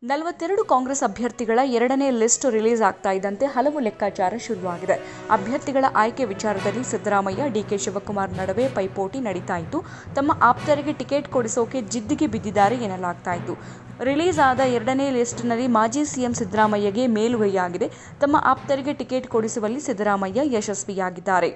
ನಲವತ್ತೆರಡು ಕಾಂಗ್ರೆಸ್ ಅಭ್ಯರ್ಥಿಗಳ ಎರಡನೇ ಲಿಸ್ಟ್ ರಿಲೀಸ್ ಆಗ್ತಾ ಇದ್ದಂತೆ ಹಲವು ಲೆಕ್ಕಾಚಾರ ಶುರುವಾಗಿದೆ ಅಭ್ಯರ್ಥಿಗಳ ಆಯ್ಕೆ ವಿಚಾರದಲ್ಲಿ ಸಿದ್ದರಾಮಯ್ಯ ಡಿಕೆ ಶಿವಕುಮಾರ್ ನಡುವೆ ಪೈಪೋಟಿ ನಡೀತಾ ಇತ್ತು ತಮ್ಮ ಆಪ್ತರಿಗೆ ಟಿಕೆಟ್ ಕೊಡಿಸೋಕೆ ಜಿದ್ದಿಗೆ ಬಿದ್ದಿದ್ದಾರೆ ಎನ್ನಲಾಗ್ತಾ ಇತ್ತು ರಿಲೀಸ್ ಆದ ಎರಡನೇ ಲಿಸ್ಟ್ನಲ್ಲಿ ಮಾಜಿ ಸಿಎಂ ಸಿದ್ದರಾಮಯ್ಯಗೆ ಮೇಲುಗೈಯಾಗಿದೆ ತಮ್ಮ ಆಪ್ತರಿಗೆ ಟಿಕೆಟ್ ಕೊಡಿಸುವಲ್ಲಿ ಸಿದ್ದರಾಮಯ್ಯ ಯಶಸ್ವಿಯಾಗಿದ್ದಾರೆ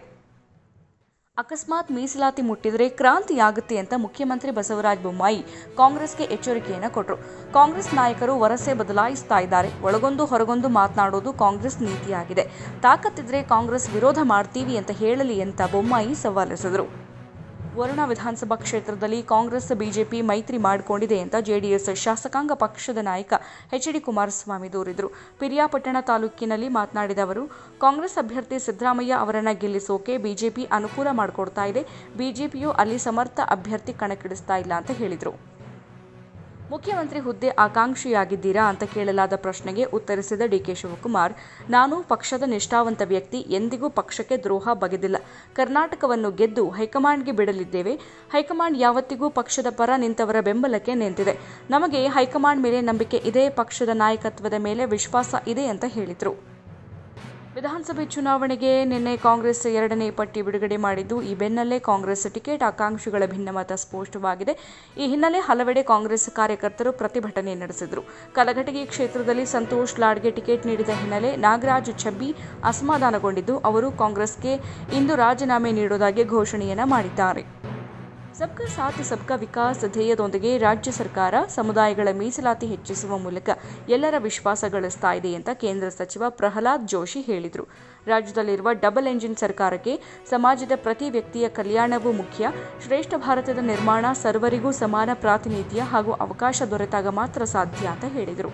ಅಕಸ್ಮಾತ್ ಮೀಸಲಾತಿ ಮುಟ್ಟಿದರೆ ಕ್ರಾಂತಿಯಾಗುತ್ತೆ ಅಂತ ಮುಖ್ಯಮಂತ್ರಿ ಬಸವರಾಜ ಬೊಮ್ಮಾಯಿ ಕಾಂಗ್ರೆಸ್ಗೆ ಎಚ್ಚರಿಕೆಯನ್ನು ಕೊಟ್ಟರು ಕಾಂಗ್ರೆಸ್ ನಾಯಕರು ವರಸೆ ಬದಲಾಯಿಸ್ತಾ ಇದ್ದಾರೆ ಒಳಗೊಂದು ಹೊರಗೊಂದು ಮಾತನಾಡೋದು ಕಾಂಗ್ರೆಸ್ ನೀತಿಯಾಗಿದೆ ತಾಕತ್ತಿದ್ರೆ ಕಾಂಗ್ರೆಸ್ ವಿರೋಧ ಮಾಡ್ತೀವಿ ಅಂತ ಹೇಳಲಿ ಅಂತ ಬೊಮ್ಮಾಯಿ ಸವಾಲೆಸೆದರು ವರುಣಾ ವಿಧಾನಸಭಾ ಕ್ಷೇತ್ರದಲ್ಲಿ ಕಾಂಗ್ರೆಸ್ ಬಿಜೆಪಿ ಮೈತ್ರಿ ಮಾಡಿಕೊಂಡಿದೆ ಅಂತ ಜೆಡಿಎಸ್ ಶಾಸಕಾಂಗ ಪಕ್ಷದ ನಾಯಕ ಎಚ್ ಡಿ ಕುಮಾರಸ್ವಾಮಿ ದೂರಿದರು ಪಿರಿಯಾಪಟ್ಟಣ ತಾಲೂಕಿನಲ್ಲಿ ಮಾತನಾಡಿದ ಅವರು ಕಾಂಗ್ರೆಸ್ ಅಭ್ಯರ್ಥಿ ಸಿದ್ದರಾಮಯ್ಯ ಅವರನ್ನ ಗೆಲ್ಲಿಸೋಕೆ ಬಿಜೆಪಿ ಅನುಕೂಲ ಮಾಡಿಕೊಡ್ತಾ ಇದೆ ಬಿಜೆಪಿಯು ಅಲ್ಲಿ ಸಮರ್ಥ ಅಭ್ಯರ್ಥಿ ಕಣಕ್ಕಿಳಿಸ್ತಾ ಇಲ್ಲ ಅಂತ ಹೇಳಿದರು ಮುಖ್ಯಮಂತ್ರಿ ಹುದ್ದೆ ಆಕಾಂಕ್ಷಿಯಾಗಿದ್ದೀರಾ ಅಂತ ಕೇಳಲಾದ ಪ್ರಶ್ನೆಗೆ ಉತ್ತರಿಸಿದ ಡಿಕೆ ಶಿವಕುಮಾರ್ ನಾನು ಪಕ್ಷದ ನಿಷ್ಠಾವಂತ ವ್ಯಕ್ತಿ ಎಂದಿಗೂ ಪಕ್ಷಕ್ಕೆ ದ್ರೋಹ ಬಗೆದಿಲ್ಲ ಕರ್ನಾಟಕವನ್ನು ಗೆದ್ದು ಹೈಕಮಾಂಡ್ಗೆ ಬಿಡಲಿದ್ದೇವೆ ಹೈಕಮಾಂಡ್ ಯಾವತ್ತಿಗೂ ಪಕ್ಷದ ಪರ ನಿಂತವರ ಬೆಂಬಲಕ್ಕೆ ನಿಂತಿದೆ ನಮಗೆ ಹೈಕಮಾಂಡ್ ಮೇಲೆ ನಂಬಿಕೆ ಇದೆ ಪಕ್ಷದ ನಾಯಕತ್ವದ ಮೇಲೆ ವಿಶ್ವಾಸ ಇದೆ ಅಂತ ಹೇಳಿದರು ವಿಧಾನಸಭೆ ಚುನಾವಣೆಗೆ ನಿನ್ನೆ ಕಾಂಗ್ರೆಸ್ ಎರಡನೇ ಪಟ್ಟಿ ಬಿಡುಗಡೆ ಮಾಡಿದ್ದು ಈ ಬೆನ್ನಲ್ಲೇ ಕಾಂಗ್ರೆಸ್ ಟಿಕೆಟ್ ಆಕಾಂಕ್ಷಿಗಳ ಭಿನ್ನಮತ ಸ್ಪಷ್ಟವಾಗಿದೆ ಈ ಹಿನ್ನೆಲೆ ಹಲವೆಡೆ ಕಾಂಗ್ರೆಸ್ ಕಾರ್ಯಕರ್ತರು ಪ್ರತಿಭಟನೆ ನಡೆಸಿದರು ಕಲಘಟಗಿ ಕ್ಷೇತ್ರದಲ್ಲಿ ಸಂತೋಷ್ ಲಾಡ್ಗೆ ಟಿಕೆಟ್ ನೀಡಿದ ಹಿನ್ನೆಲೆ ನಾಗರಾಜ್ ಛಬ್ಬಿ ಅಸಮಾಧಾನಗೊಂಡಿದ್ದು ಅವರು ಕಾಂಗ್ರೆಸ್ಗೆ ಇಂದು ರಾಜೀನಾಮೆ ನೀಡುವುದಾಗಿ ಘೋಷಣೆಯನ್ನ ಮಾಡಿದ್ದಾರೆ ಸಬ್ಕಾ ಸಾಥ್ ಸಬ್ಕಾ ವಿಕಾಸ್ ಧ್ಯೇಯದೊಂದಿಗೆ ರಾಜ್ಯ ಸರ್ಕಾರ ಸಮುದಾಯಗಳ ಮೀಸಲಾತಿ ಹೆಚ್ಚಿಸುವ ಮೂಲಕ ಎಲ್ಲರ ವಿಶ್ವಾಸ ಗಳಿಸ್ತಾ ಇದೆ ಅಂತ ಕೇಂದ್ರ ಸಚಿವ ಪ್ರಹ್ಲಾದ್ ಜೋಶಿ ಹೇಳಿದರು ರಾಜ್ಯದಲ್ಲಿರುವ ಡಬಲ್ ಎಂಜಿನ್ ಸರ್ಕಾರಕ್ಕೆ ಸಮಾಜದ ಪ್ರತಿ ವ್ಯಕ್ತಿಯ ಕಲ್ಯಾಣವೂ ಮುಖ್ಯ ಶ್ರೇಷ್ಠ ಭಾರತದ ನಿರ್ಮಾಣ ಸರ್ವರಿಗೂ ಸಮಾನ ಪ್ರಾತಿನಿಧ್ಯ ಹಾಗೂ ಅವಕಾಶ ದೊರೆತಾಗ ಮಾತ್ರ ಸಾಧ್ಯ ಅಂತ ಹೇಳಿದರು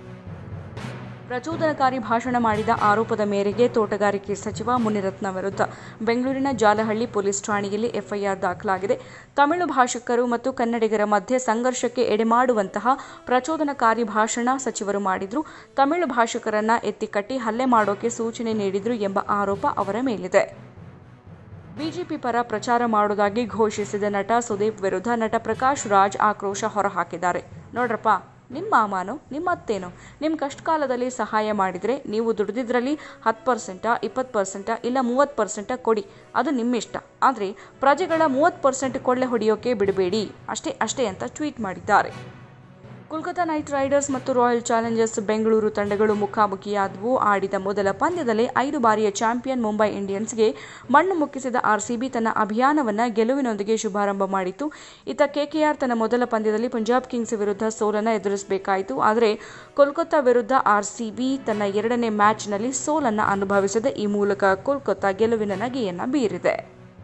ಪ್ರಚೋದನಕಾರಿ ಭಾಷಣ ಮಾಡಿದ ಆರೋಪದ ಮೇರೆಗೆ ತೋಟಗಾರಿಕೆ ಸಚಿವ ಮುನಿರತ್ನ ವಿರುದ್ಧ ಬೆಂಗಳೂರಿನ ಜಾಲಹಳ್ಳಿ ಪೊಲೀಸ್ ಠಾಣೆಯಲ್ಲಿ ಎಫ್ಐಆರ್ ದಾಖಲಾಗಿದೆ ತಮಿಳು ಭಾಷಿಕರು ಮತ್ತು ಕನ್ನಡಿಗರ ಮಧ್ಯೆ ಸಂಘರ್ಷಕ್ಕೆ ಎಡೆಮಾಡುವಂತಹ ಪ್ರಚೋದನಕಾರಿ ಭಾಷಣ ಸಚಿವರು ಮಾಡಿದ್ರು ತಮಿಳು ಭಾಷಿಕರನ್ನ ಎತ್ತಿಕಟ್ಟಿ ಹಲ್ಲೆ ಮಾಡೋಕೆ ಸೂಚನೆ ನೀಡಿದ್ರು ಎಂಬ ಆರೋಪ ಅವರ ಮೇಲಿದೆ ಬಿಜೆಪಿ ಪರ ಪ್ರಚಾರ ಮಾಡುವುದಾಗಿ ಘೋಷಿಸಿದ ನಟ ಸುದೀಪ್ ವಿರುದ್ಧ ನಟ ಪ್ರಕಾಶ್ ರಾಜ್ ಆಕ್ರೋಶ ಹೊರಹಾಕಿದ್ದಾರೆ ನೋಡ್ರಪ್ಪ ನಿಮ್ಮ ಮಾಮಾನು ನಿಮ್ಮ ಅತ್ತೇನು ನಿಮ್ಮ ಕಷ್ಟ ಕಾಲದಲ್ಲಿ ಸಹಾಯ ಮಾಡಿದರೆ ನೀವು ದುಡಿದಿದ್ರಲ್ಲಿ ಹತ್ತು ಪರ್ಸೆಂಟ ಇಪ್ಪತ್ತು ಪರ್ಸೆಂಟ ಇಲ್ಲ ಮೂವತ್ತು ಪರ್ಸೆಂಟ ಕೊಡಿ ಅದು ನಿಮ್ಮಿಷ್ಟ ಆದರೆ ಪ್ರಜೆಗಳ ಮೂವತ್ತು ಪರ್ಸೆಂಟ್ ಕೊಳ್ಳೆ ಹೊಡೆಯೋಕೆ ಬಿಡಬೇಡಿ ಅಷ್ಟೇ ಅಷ್ಟೇ ಅಂತ ಟ್ವೀಟ್ ಮಾಡಿದ್ದಾರೆ ಕೋಲ್ಕತಾ ನೈಟ್ ರೈಡರ್ಸ್ ಮತ್ತು ರಾಯಲ್ ಚಾಲೆಂಜರ್ಸ್ ಬೆಂಗಳೂರು ತಂಡಗಳು ಮುಖಾಮುಖಿಯಾದವು ಆಡಿದ ಮೊದಲ ಪಂದ್ಯದಲ್ಲೇ ಐದು ಬಾರಿಯ ಚಾಂಪಿಯನ್ ಮುಂಬೈ ಇಂಡಿಯನ್ಸ್ಗೆ ಮಣ್ಣು ಮುಕ್ಕಿಸಿದ ಆರ್ಸಿಬಿ ತನ್ನ ಅಭಿಯಾನವನ್ನು ಗೆಲುವಿನೊಂದಿಗೆ ಶುಭಾರಂಭ ಮಾಡಿತು ಇತ್ತ ಕೆಕೆಆರ್ ತನ್ನ ಮೊದಲ ಪಂದ್ಯದಲ್ಲಿ ಪಂಜಾಬ್ ಕಿಂಗ್ಸ್ ವಿರುದ್ಧ ಸೋಲನ್ನು ಎದುರಿಸಬೇಕಾಯಿತು ಆದರೆ ಕೋಲ್ಕತಾ ವಿರುದ್ಧ ಆರ್ಸಿಬಿ ತನ್ನ ಎರಡನೇ ಮ್ಯಾಚ್ನಲ್ಲಿ ಸೋಲನ್ನು ಅನುಭವಿಸಿದೆ ಈ ಮೂಲಕ ಕೋಲ್ಕತಾ ಗೆಲುವಿನ ನಗೆಯನ್ನು ಬೀರಿದೆ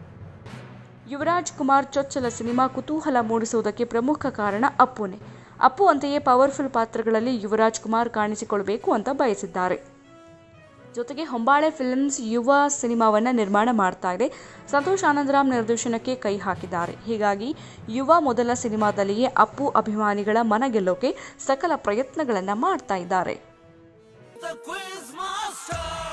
ಯುವರಾಜ್ ಕುಮಾರ್ ಚೊಚ್ಚಲ ಸಿನಿಮಾ ಕುತೂಹಲ ಮೂಡಿಸುವುದಕ್ಕೆ ಪ್ರಮುಖ ಕಾರಣ ಅಪ್ಪುನೇ ಅಪ್ಪು ಅಂತೆಯೇ ಪವರ್ಫುಲ್ ಪಾತ್ರಗಳಲ್ಲಿ ಯುವರಾಜ್ ಕುಮಾರ್ ಕಾಣಿಸಿಕೊಳ್ಬೇಕು ಅಂತ ಬಯಸಿದ್ದಾರೆ ಜೊತೆಗೆ ಹೊಂಬಾಳೆ ಫಿಲ್ಮ್ಸ್ ಯುವ ಸಿನಿಮಾವನ್ನು ನಿರ್ಮಾಣ ಮಾಡ್ತಾ ಇದೆ ಸಂತೋಷ್ ಆನಂದರಾಮ್ ನಿರ್ದೇಶನಕ್ಕೆ ಕೈ ಹಾಕಿದ್ದಾರೆ ಹೀಗಾಗಿ ಯುವ ಮೊದಲ ಸಿನಿಮಾದಲ್ಲಿಯೇ ಅಪ್ಪು ಅಭಿಮಾನಿಗಳ ಮನ ಗೆಲ್ಲೋಕೆ ಸಕಲ ಪ್ರಯತ್ನಗಳನ್ನು ಮಾಡ್ತಾ ಇದ್ದಾರೆ The Quiz Master.